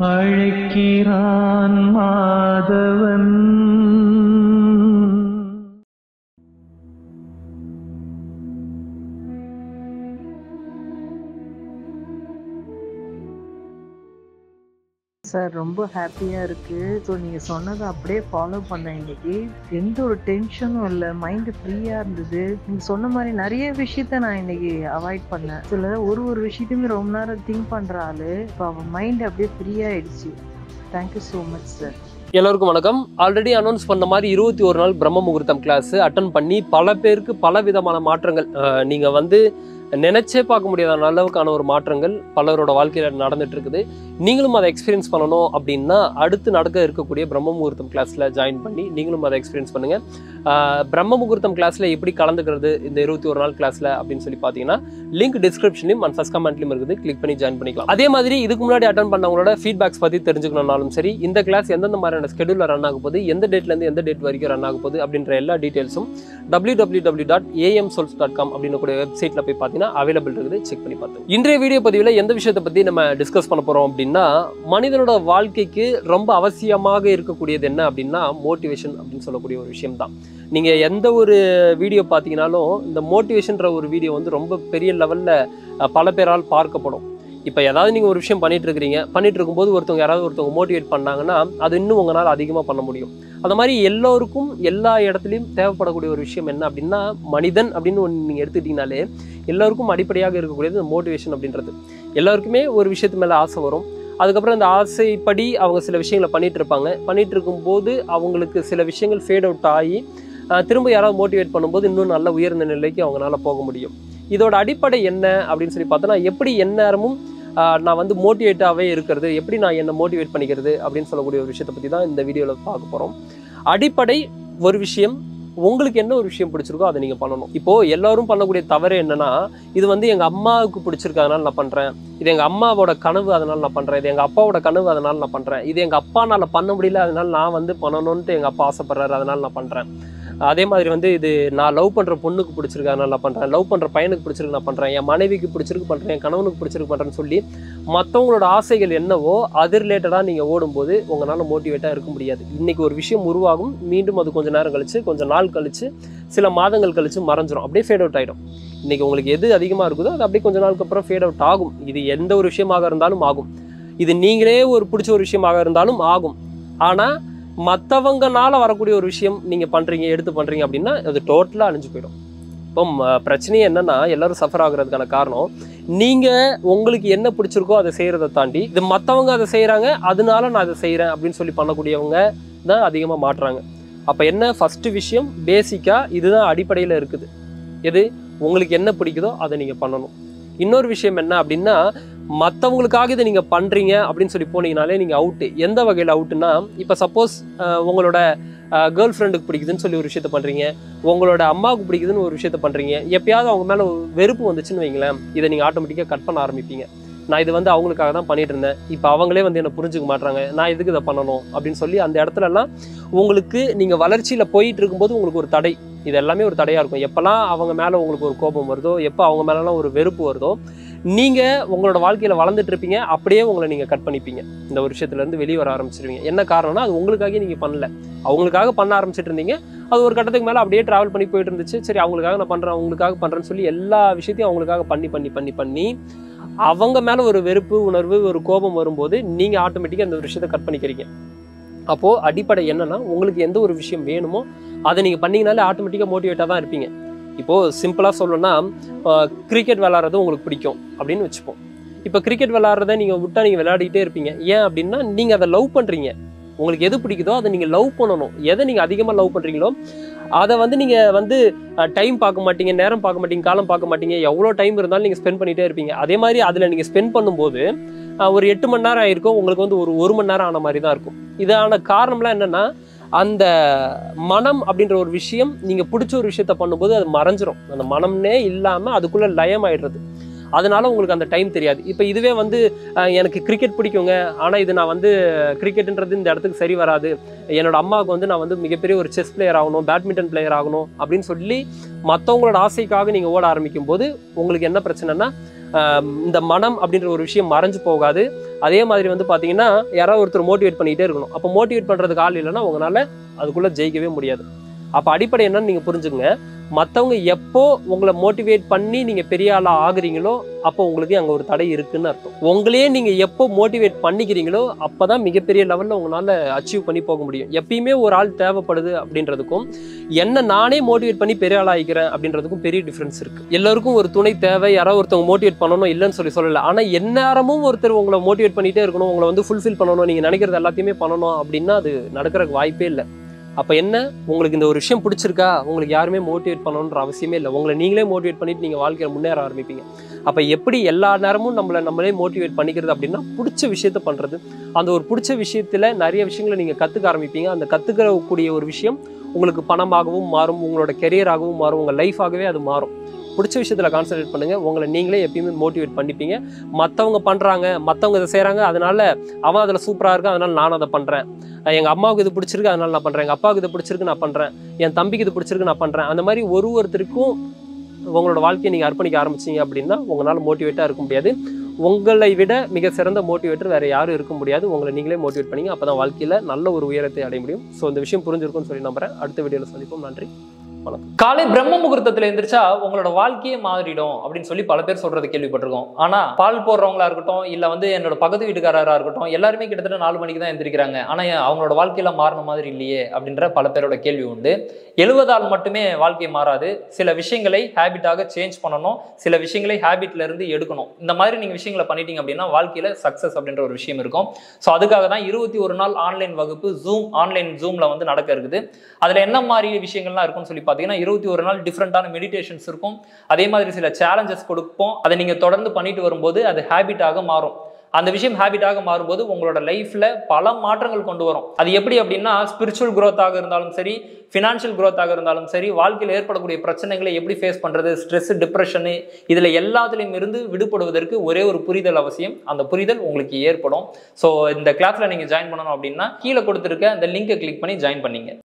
அழைக்கிறான் மாதவன் சார் ரொம்ப ஹாப்பியாக இருக்குது ஸோ நீங்கள் சொன்னதை அப்படியே ஃபாலோ பண்ணேன் இன்னைக்கு எந்த ஒரு டென்ஷனும் இல்லை மைண்டு ஃப்ரீயாக இருந்தது நீங்கள் சொன்ன மாதிரி நிறைய விஷயத்த நான் இன்னைக்கு அவாய்ட் பண்ணேன் சில ஒரு ஒரு விஷயத்தையுமே ரொம்ப நேரம் திங்க் பண்ணுற ஆள் இப்போ அவன் மைண்ட் அப்படியே ஃப்ரீயாகிடுச்சு தேங்க்யூ ஸோ மச் சார் எல்லோருக்கும் வணக்கம் ஆல்ரெடி அனௌன்ஸ் பண்ண மாதிரி இருபத்தி ஒரு நாள் பிரம்ம முகூர்த்தம் கிளாஸ் அட்டன் பண்ணி பல பேருக்கு பல விதமான மாற்றங்கள் அஹ், நீங்க வந்து நினைச்சே பார்க்க முடியாத அளவுக்கான ஒரு மாற்றங்கள் பலரோட வாழ்க்கையில நடந்துட்டு இருக்குது நீங்களும் அதை எக்ஸ்பீரியன்ஸ் பண்ணணும் அப்படின்னா அடுத்து நடக்க இருக்கக்கூடிய பிரம்ம முகூர்த்தம் கிளாஸ்ல ஜாயின் பண்ணி நீங்களும் அதை எக்ஸ்பீரியன்ஸ் பண்ணுங்க அஹ், பிரம்ம முகூர்த்தம் கிளாஸ்ல எப்படி கலந்துக்கிறது இந்த இருபத்தி ஒரு நாள் கிளாஸ்ல அப்படின்னு சொல்லி பார்த்தீங்கன்னா லிங்க் டிஸ்கிரிப்ஷன்லையும் அண்ட் ஃபர்ஸ்ட் கமெண்ட்லையும் இருக்குது கிளிக் பண்ணி ஜாயின் பண்ணிக்கலாம் அதே மாதிரி இதுக்கு முன்னாடி அட்டன் பண்ணவங்களோட ஃபீட்பேக்ஸ் பற்றி தெரிஞ்சுக்கணும்னாலும் சரி இந்த கிளாஸ் எந்தெந்த மாதிரியான ஸ்கெடியூலில் ரன் ஆக போகுது எந்த டேட்லேருந்து எந்த டேட் வரைக்கும் ரன் ஆக போகுது அப்படின்ற எல்லா டீட்டெயில்ஸும் W W W dot A M sols dot com அப்படின்னு கூட வெப்சைட்டில் போய் பார்த்தீங்கன்னா அவைலபிள் இருக்குது செக் பண்ணி பார்த்து இன்றைய வீடியோ பதிவில் எந்த விஷயத்தை பற்றி நம்ம டிஸ்கஸ் பண்ண போகிறோம் அப்படின்னா மனிதனோட வாழ்க்கைக்கு ரொம்ப அவசியமாக இருக்கக்கூடியது என்ன அப்படின்னா மோட்டிவேஷன் அப்படின்னு சொல்லக்கூடிய ஒரு விஷயம் தான் நீங்கள் எந்த ஒரு வீடியோ பார்த்தீங்கனாலும் இந்த மோட்டிவேஷன்ற ஒரு வீடியோ வந்து ரொம்ப பெரிய லெவலில் பல பேரால் பார்க்கப்படும் இப்போ ஏதாவது நீங்கள் ஒரு விஷயம் பண்ணிட்டு இருக்கிறீங்க பண்ணிட்டு இருக்கும்போது ஒருத்தவங்க யாராவது ஒருத்தவங்க மோட்டிவேட் பண்ணாங்கன்னா அது இன்னும் உங்களால் அதிகமாக பண்ண முடியும் அந்த மாதிரி எல்லோருக்கும் எல்லா இடத்துலையும் தேவைப்படக்கூடிய ஒரு விஷயம் என்ன அப்படின்னா மனிதன் அப்படின்னு ஒன்று நீங்கள் எடுத்துக்கிட்டீங்கனாலே எல்லோருக்கும் அடிப்படையாக இருக்கக்கூடியது இந்த மோட்டிவேஷன் அப்படின்றது எல்லாருக்குமே ஒரு விஷயத்து மேலே ஆசை வரும் அதுக்கப்புறம் அந்த ஆசைப்படி அவங்க சில விஷயங்களை பண்ணிட்டு இருப்பாங்க பண்ணிட்டு இருக்கும்போது அவங்களுக்கு சில விஷயங்கள் ஃபேட் அவுட் ஆகி ஆஹ், திரும்ப யாராவது மோட்டிவேட் பண்ணும்போது இன்னும் நல்ல உயர்ந்த நிலைக்கு அவங்களால போக முடியும் இதோட அடிப்படை என்ன அப்படின்னு சொல்லி பார்த்தோன்னா எப்படி எந்நேரமும் ஆஹ், நான் வந்து மோட்டிவேட்டாகவே இருக்கிறது எப்படி நான் என்னை மோட்டிவேட் பண்ணிக்கிறது அப்படின்னு சொல்லக்கூடிய ஒரு விஷயத்தை பற்றி தான் இந்த வீடியோவில் பார்க்க போகிறோம் அடிப்படை ஒரு விஷயம் உங்களுக்கு என்ன ஒரு விஷயம் பிடிச்சிருக்கோ அதை நீங்கள் பண்ணணும் இப்போது எல்லாரும் பண்ணக்கூடிய தவறு என்னன்னா இது வந்து எங்கள் அம்மாவுக்கு பிடிச்சிருக்கு அதனால நான் பண்ணுறேன் இது எங்கள் அம்மாவோட கனவு அதனால நான் பண்ணுறேன் இது எங்கள் அப்பாவோட கனவு அதனால நான் பண்ணுறேன் இது எங்கள் அப்பானால பண்ண முடியல அதனால நான் வந்து பண்ணணும்ன்ட்டு எங்கள் அப்பா ஆசைப்படுறாரு அதனால நான் பண்ணுறேன் அதே மாதிரி வந்து இது நான் லவ் பண்ணுற பொண்ணுக்கு பிடிச்சிருக்கு அதனால நான் பண்ணுறேன் லவ் பண்ணுற பையனுக்கு பிடிச்சிருக்கு நான் பண்ணுறேன் என் மனைவிக்கு பிடிச்சிருக்கு பண்ணுறேன் என் கணவனுக்கு பிடிச்சிருக்கு பண்ணுறேன்னு சொல்லி மற்றவங்களோட ஆசைகள் என்னவோ அது ரிலேட்டடாக நீங்கள் ஓடும்போது உங்களால் மோட்டிவேட்டாக இருக்க முடியாது இன்றைக்கி ஒரு விஷயம் உருவாகும் மீண்டும் அது கொஞ்சம் நேரம் கழிச்சு கொஞ்சம் நாள் கழிச்சு சில மாதங்கள் கழிச்சு மறைஞ்சிரும் அப்படியே ஃபேட் அவுட் ஆகிடும் இன்றைக்கி உங்களுக்கு எது அதிகமாக இருக்குதோ அது அப்படியே கொஞ்ச நாளுக்கு அப்புறம் ஃபேட் அவுட் ஆகும் இது எந்த ஒரு விஷயமாக இருந்தாலும் ஆகும் இது நீங்களே ஒரு பிடிச்ச ஒரு விஷயமாக இருந்தாலும் ஆகும் ஆனால் மற்றவங்கனால வரக்கூடிய ஒரு விஷயம் நீங்கள் பண்ணுறீங்க எடுத்து பண்ணுறீங்க அப்படின்னா அது டோட்டலாக அழிஞ்சு போயிடும் இப்போ ம- பிரச்சனையே என்னன்னா எல்லாரும் சஃபர் ஆகுறதுக்கான காரணம் நீங்கள் உங்களுக்கு என்ன பிடிச்சிருக்கோ அதை செய்கிறத தாண்டி இது மற்றவங்க அதை செய்கிறாங்க அதனால நான் அதை செய்கிறேன் அப்படின்னு சொல்லி பண்ணக்கூடியவங்க தான் அதிகமாக மாட்டுறாங்க அப்போ என்ன ஃபஸ்ட்டு விஷயம் பேசிக்காக இதுதான் அடிப்படையில் இருக்குது எது உங்களுக்கு என்ன பிடிக்குதோ அதை நீங்கள் பண்ணணும் இன்னொரு விஷயம் என்ன அப்படின்னா மற்றவங்களுக்காக இதை நீங்கள் பண்ணுறீங்க அப்படின்னு சொல்லி போனீங்கனாலே நீங்கள் அவுட்டு எந்த வகையில் அவுட்டுன்னா இப்போ சப்போஸ் உங்களோட கேர்ள் ஃப்ரெண்டுக்கு பிடிக்குதுன்னு சொல்லி ஒரு விஷயத்த பண்ணுறீங்க உங்களோட அம்மாவுக்கு பிடிக்குதுன்னு ஒரு விஷயத்த பண்ணுறீங்க எப்பயாவது அவங்க மேலே வெறுப்பு வந்துச்சுன்னு வைங்களேன் இதை நீங்கள் ஆட்டோமேட்டிக்காக கட் பண்ண ஆரம்பிப்பீங்க நான் இது வந்து அவங்களுக்காக தான் பண்ணிட்டு இருந்தேன் இப்போ அவங்களே வந்து என்னை புரிஞ்சுக்க மாட்றாங்க நான் எதுக்கு இதை பண்ணணும் அப்படின்னு சொல்லி அந்த இடத்துலலாம் உங்களுக்கு நீங்கள் வளர்ச்சியில் போயிட்டு இருக்கும்போது உங்களுக்கு ஒரு தடை இது எல்லாமே ஒரு தடையாக இருக்கும் எப்போல்லாம் அவங்க மேலே உங்களுக்கு ஒரு கோபம் வருதோ எப்போ அவங்க மேலெலாம் ஒரு வெறுப்பு வருதோ நீங்கள் உங்களோட வாழ்க்கையில் வளர்ந்துட்டு இருப்பீங்க அப்படியே உங்களை நீங்கள் கட் பண்ணிப்பீங்க இந்த ஒரு விஷயத்துலேருந்து வெளியே வர ஆரம்பிச்சிருவீங்க என்ன காரணம்னா அது உங்களுக்காக நீங்கள் பண்ணல அவங்களுக்காக பண்ண ஆரம்பிச்சிட்டு இருந்தீங்க அது ஒரு கட்டத்துக்கு மேலே அப்படியே ட்ராவல் பண்ணி போயிட்டு இருந்துச்சு சரி அவங்களுக்காக நான் பண்ணுறேன் அவங்களுக்காக பண்ணுறேன்னு சொல்லி எல்லா விஷயத்தையும் அவங்களுக்காக பண்ணி பண்ணி பண்ணி பண்ணி அவங்க மேலே ஒரு வெறுப்பு உணர்வு ஒரு கோபம் வரும்போது நீங்கள் ஆட்டோமேட்டிக்காக அந்த ஒரு விஷயத்தை கட் பண்ணிக்கிறீங்க அப்போது அடிப்படை என்னன்னா உங்களுக்கு எந்த ஒரு விஷயம் வேணுமோ அதை நீங்கள் பண்ணீங்கனாலே ஆட்டோமேட்டிக்காக மோட்டிவேட்டாக தான் இருப்பீங்க இப்போது சிம்பிளாக சொல்லணும்னா கிரிக்கெட் விளாட்றது உங்களுக்கு பிடிக்கும் அப்படின்னு வச்சுப்போம் இப்போ கிரிக்கெட் விளாட்றத நீங்கள் விட்டா நீங்கள் விளையாடிக்கிட்டே இருப்பீங்க ஏன் அப்படின்னா நீங்கள் அதை லவ் பண்ணுறீங்க உங்களுக்கு எது பிடிக்குதோ அதை நீங்கள் லவ் பண்ணணும் எதை நீங்கள் அதிகமாக லவ் பண்ணுறீங்களோ அதை வந்து நீங்கள் வந்து டைம் பார்க்க மாட்டீங்க நேரம் பார்க்க மாட்டீங்க காலம் பார்க்க மாட்டீங்க எவ்வளோ டைம் இருந்தாலும் நீங்கள் ஸ்பெண்ட் பண்ணிகிட்டே இருப்பீங்க அதே மாதிரி அதில் நீங்கள் ஸ்பெண்ட் பண்ணும்போது அஹ், ஒரு எட்டு மணி நேரம் ஆயிருக்கும் உங்களுக்கு வந்து ஒரு ஒரு மணி நேரம் ஆன மாதிரி தான் இருக்கும் இதான காரணம்லாம் என்னென்னா அந்த மனம் அப்படின்ற ஒரு விஷயம் நீங்கள் பிடிச்ச ஒரு விஷயத்த பண்ணும்போது அது மறைஞ்சிரும் அந்த மனம்னே இல்லாமல் அதுக்குள்ளே லயம் ஆயிடுறது அதனால உங்களுக்கு அந்த டைம் தெரியாது இப்போ இதுவே வந்து அஹ், எனக்கு கிரிக்கெட் பிடிக்குங்க ஆனால் இது நான் வந்து கிரிக்கெட்டுன்றது இந்த இடத்துக்கு சரி வராது என்னோட அம்மாவுக்கு வந்து நான் வந்து மிகப்பெரிய ஒரு செஸ் பிளேயர் ஆகணும் பேட்மிண்டன் பிளேயர் ஆகணும் அப்படின்னு சொல்லி மற்றவங்களோட ஆசைக்காக நீங்கள் ஓட ஆரம்பிக்கும் போது உங்களுக்கு என்ன பிரச்சனைனா ஆஹ் இந்த மனம் அப்படின்ற ஒரு விஷயம் மறைஞ்சு போகாது அதே மாதிரி வந்து பார்த்தீங்கன்னா யாராவது ஒருத்தர் மோட்டிவேட் பண்ணிக்கிட்டே இருக்கணும் அப்போ மோட்டிவேட் பண்ணுறதுக்கு ஆள் இல்லைன்னா உங்களால் அதுக்குள்ளே ஜெயிக்கவே முடியாது அப்போ அடிப்படை என்னன்னு நீங்கள் புரிஞ்சுங்க மற்றவங்க எப்போ உங்களை மோட்டிவேட் பண்ணி நீங்கள் பெரிய ஆளாக ஆகுறீங்களோ அப்போ உங்களுக்கு அங்கே ஒரு தடை இருக்குன்னு அர்த்தம் உங்களையே நீங்கள் எப்போ மோட்டிவேட் பண்ணிக்கிறீங்களோ அப்போ தான் மிகப்பெரிய லெவலில் உங்களால் அச்சீவ் பண்ணி போக முடியும் எப்பயுமே ஒரு ஆள் தேவைப்படுது அப்படின்றதுக்கும் என்ன நானே மோட்டிவேட் பண்ணி பெரிய ஆளாகிக்கிறேன் அப்படின்றதுக்கும் பெரிய டிஃப்ரென்ஸ் இருக்கு எல்லாருக்கும் ஒரு துணை தேவை யாராவது ஒருத்தவங்க மோட்டிவேட் பண்ணணும் இல்லைன்னு சொல்லி சொல்லல ஆனால் எந்நேரமும் ஒருத்தர் உங்களை மோட்டிவேட் பண்ணிட்டே இருக்கணும் உங்களை வந்து ஃபுல்ஃபில் பண்ணணும் நீங்கள் நினைக்கிறது எல்லாத்தையுமே பண்ணணும் அப்படின்னா அது நடக்கிறதுக்கு வாய்ப்பே இல்லை அப்போ என்ன உங்களுக்கு இந்த ஒரு விஷயம் பிடிச்சிருக்கா உங்களுக்கு யாருமே மோட்டிவேட் பண்ணணுன்ற அவசியமே இல்லை உங்களை நீங்களே மோட்டிவேட் பண்ணிட்டு நீங்கள் வாழ்க்கையில் முன்னேற ஆரம்பிப்பீங்க அப்போ எப்படி எல்லா நேரமும் நம்மளை நம்மளே மோட்டிவேட் பண்ணிக்கிறது அப்படின்னா பிடிச்ச விஷயத்த பண்ணுறது அந்த ஒரு பிடிச்ச விஷயத்தில் நிறைய விஷயங்களை நீங்கள் கற்றுக்க ஆரம்பிப்பீங்க அந்த கற்றுக்கக்கூடிய ஒரு விஷயம் உங்களுக்கு பணமாகவும் மாறும் உங்களோட கெரியராகவும் மாறும் உங்கள் லைஃபாகவே அது மாறும் பிடிச்ச விஷயத்தில் கான்சன்ட்ரேட் பண்ணுங்கள் உங்களை நீங்களே எப்பயுமே மோட்டிவேட் பண்ணிப்பீங்க மற்றவங்க பண்ணுறாங்க மற்றவங்க இதை செய்கிறாங்க அதனால அவன் அதில் சூப்பராக இருக்கான் அதனால நான் அதை பண்ணுறேன் எங்கள் அம்மாவுக்கு இது பிடிச்சிருக்கு அதனால நான் பண்ணுறேன் எங்கள் அப்பாவுக்கு இது பிடிச்சிருக்கு நான் பண்ணுறேன் என் தம்பிக்கு இது பிடிச்சிருக்கு நான் பண்ணுறேன் அந்த மாதிரி ஒரு ஒருத்தருக்கும் உங்களோட வாழ்க்கையை நீங்கள் அர்ப்பணிக்க ஆரம்பிச்சீங்க அப்படின்னா உங்களால் மோட்டிவேட்டாக இருக்க முடியாது உங்களை விட மிக சிறந்த மோட்டிவேட்டர் வேற யாரும் இருக்க முடியாது உங்களை நீங்களே மோட்டிவேட் பண்ணீங்க அப்போ தான் வாழ்க்கையில் நல்ல ஒரு உயரத்தை அடைய முடியும் ஸோ இந்த விஷயம் புரிஞ்சிருக்கும்னு சொல்லி நம்புறேன் அடுத்த வீடியோவில் சந்திப்போம் நன்றி காலை பிரம்ம முகூர்த்தத்துல எந்திரிச்சா உங்களோட வாழ்க்கையே மாறிடும் அப்படின்னு சொல்லி பல பேர் சொல்றது கேள்விப்பட்டிருக்கோம் ஆனா பால் போடுறவங்களா இருக்கட்டும் இல்ல வந்து என்னோட பக்கத்து வீட்டுக்காரரா இருக்கட்டும் எல்லாருமே கிட்டத்தட்ட நாலு மணிக்கு தான் எந்திரிக்கிறாங்க ஆனா ஏன் அவங்களோட வாழ்க்கையில மாறின மாதிரி இல்லையே அப்படின்ற பல பேரோட கேள்வி உண்டு எழுவதால் மட்டுமே வாழ்க்கை மாறாது சில விஷயங்களை ஹேபிட்டாக சேஞ்ச் பண்ணணும் சில விஷயங்களை ஹேபிட்ல இருந்து எடுக்கணும் இந்த மாதிரி நீங்க விஷயங்களை பண்ணிட்டீங்க அப்படின்னா வாழ்க்கையில சக்சஸ் அப்படின்ற ஒரு விஷயம் இருக்கும் ஸோ அதுக்காக தான் இருபத்தி ஒரு நாள் ஆன்லைன் வகுப்பு ஜூம் ஆன்லைன் ஜூம்ல வந்து நடக்க இருக்குது அதுல என்ன மாதிரி விஷயங்கள்லாம் இருக்கும்னு சொல்லி பார்த்தீங்கன்னா இருபத்தி ஒரு நாள் டிஃப்ரெண்டான மெடிடேஷன்ஸ் இருக்கும் அதே மாதிரி சில சேலஞ்சஸ் கொடுப்போம் அதை நீங்க தொடர்ந்து பண்ணிட்டு வரும்போது அது ஹேபிட்டாக மாறும் அந்த விஷயம் ஹேபிட்டாக மாறும்போது உங்களோட லைஃப்ல பல மாற்றங்கள் கொண்டு வரும் அது எப்படி அப்படின்னா ஸ்பிரிச்சுவல் growth-ஆக இருந்தாலும் சரி ஃபினான்ஷியல் growth-ஆக இருந்தாலும் சரி வாழ்க்கையில் ஏற்படக்கூடிய பிரச்சனைகளை எப்படி ஃபேஸ் பண்றது ஸ்ட்ரெஸ் டிப்ரெஷனு இதுல எல்லாத்துலேயும் இருந்து விடுபடுவதற்கு ஒரே ஒரு புரிதல் அவசியம் அந்த புரிதல் உங்களுக்கு ஏற்படும் ஸோ இந்த கிளாஸ்ல நீங்க ஜாயின் பண்ணணும் அப்படின்னா கீழே கொடுத்துருக்க அந்த லிங்கை கிளிக் பண்ணி ஜாயின் பண்ணீங்க